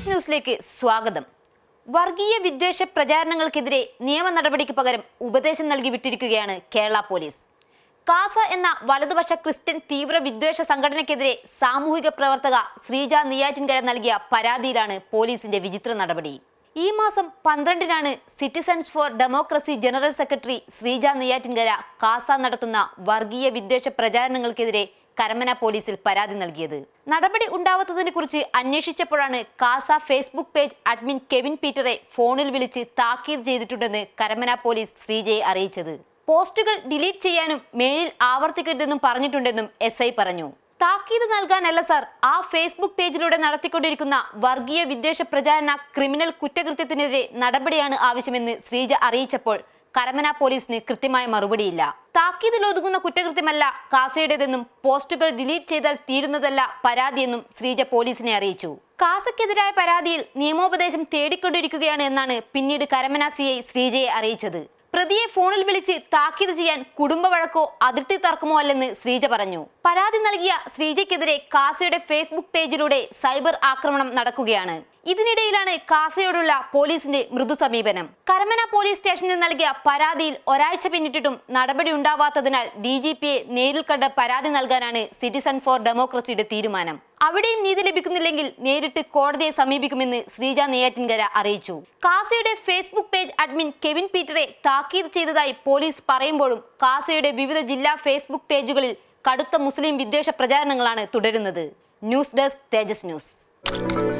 തേജസ് ന്യൂസിലേക്ക് സ്വാഗതം വർഗീയ വിദ്വേഷ പ്രചാരണങ്ങൾക്കെതിരെ നിയമ നടപടിക്ക് പകരം ഉപദേശം നൽകി വിട്ടിരിക്കുകയാണ് കേരള പോലീസ് കാസ എന്ന വലതുപക്ഷ ക്രിസ്ത്യൻ തീവ്ര വിദ്വേഷ സംഘടനയ്ക്കെതിരെ സാമൂഹിക പ്രവർത്തക ശ്രീജ നെയ്യാറ്റിൻകര നൽകിയ പരാതിയിലാണ് പോലീസിന്റെ വിചിത്ര നടപടി ഈ മാസം പന്ത്രണ്ടിനാണ് citizens for democracy general secretary Sreeja Neyyattinkara CASA നടത്തുന്ന വർഗീയ വിദ്വേഷ പ്രചാരണങ്ങൾക്കെതിരെ കരമന പോലീസിൽ പരാതി നൽകിയത് നടപടി ഉണ്ടാവാത്തതിനെ കുറിച്ച് അന്വേഷിച്ചപ്പോഴാണ് CASA Facebook page admin Kevin പീറ്ററെ ഫോണിൽ വിളിച്ച് താക്കീത് ചെയ്തിട്ടുണ്ടെന്ന് കരമന പോലീസ് ശ്രീജയെ അറിയിച്ചത് പോസ്റ്റുകൾ ഡിലീറ്റ് ചെയ്യാനും മേലിൽ ആവർത്തിക്കരുതെന്നും പറഞ്ഞിട്ടുണ്ടെന്നും എസ് ഐ പറഞ്ഞു താക്കീത് നൽകാനല്ല സാർ ആ ഫേസ്ബുക്ക് പേജിലൂടെ നടത്തിക്കൊണ്ടിരിക്കുന്ന വർഗീയ വിദ്വേഷ പ്രചാരണ ക്രിമിനൽ കുറ്റകൃത്യത്തിനെതിരെ നടപടിയാണ് ആവശ്യമെന്ന് ശ്രീജ അറിയിച്ചപ്പോൾ കരമന പോലീസിന് കൃത്യമായ മറുപടിയില്ല താക്കീതിൽ ഒതുങ്ങുന്ന കുറ്റകൃത്യമല്ല കാസയുടേതെന്നും പോസ്റ്റുകൾ ഡിലീറ്റ് ചെയ്താൽ തീരുന്നതല്ല പരാതിയെന്നും ശ്രീജ പോലീസിനെ അറിയിച്ചു കാസയ്ക്കെതിരായ പരാതിയിൽ നിയമോപദേശം തേടിക്കൊണ്ടിരിക്കുകയാണ് എന്നാണ് പിന്നീട് കരമന സി ഐ ശ്രീജയെ അറിയിച്ചത് പ്രതിയെ ഫോണിൽ വിളിച്ച് താക്കീത് ചെയ്യാൻ കുടുംബ വഴക്കോ അതിർത്തി തർക്കമോ അല്ലെന്ന് ശ്രീജ പറഞ്ഞു പരാതി നൽകിയ ശ്രീജയ്ക്കെതിരെ കാസയുടെ ഫേസ്ബുക്ക് പേജിലൂടെ സൈബർ ആക്രമണം നടക്കുകയാണ് ഇതിനിടയിലാണ് കാസയോടുള്ള പോലീസിന്റെ മൃദു സമീപനം കരമന പോലീസ് സ്റ്റേഷനിൽ നൽകിയ പരാതിയിൽ ഒരാഴ്ച പിന്നിട്ടിട്ടും നടപടി ഉണ്ടാവാത്തതിനാൽ ഡി ജി പിയെ നേരിൽ കണ്ട് പരാതി നൽകാനാണ് സിറ്റിസൺ ഫോർ ഡെമോക്രസിയുടെ തീരുമാനം അവിടെയും നീതി ലഭിക്കുന്നില്ലെങ്കിൽ നേരിട്ട് കോടതിയെ സമീപിക്കുമെന്ന് ശ്രീജ നെയ്യാറ്റിൻകര അറിയിച്ചു കാസയുടെ ഫേസ്ബുക്ക് പേജ് അഡ്മിൻ കെവിൻ പീറ്ററെ താക്കീത് ചെയ്തതായി പോലീസ് പറയുമ്പോഴും കാസയുടെ വിവിധ ജില്ലാ ഫേസ്ബുക്ക് പേജുകളിൽ കടുത്ത മുസ്ലിം വിദ്വേഷ പ്രചാരണങ്ങളാണ് തുടരുന്നത് ന്യൂസ് ഡെസ്ക് തേജസ് ന്യൂസ്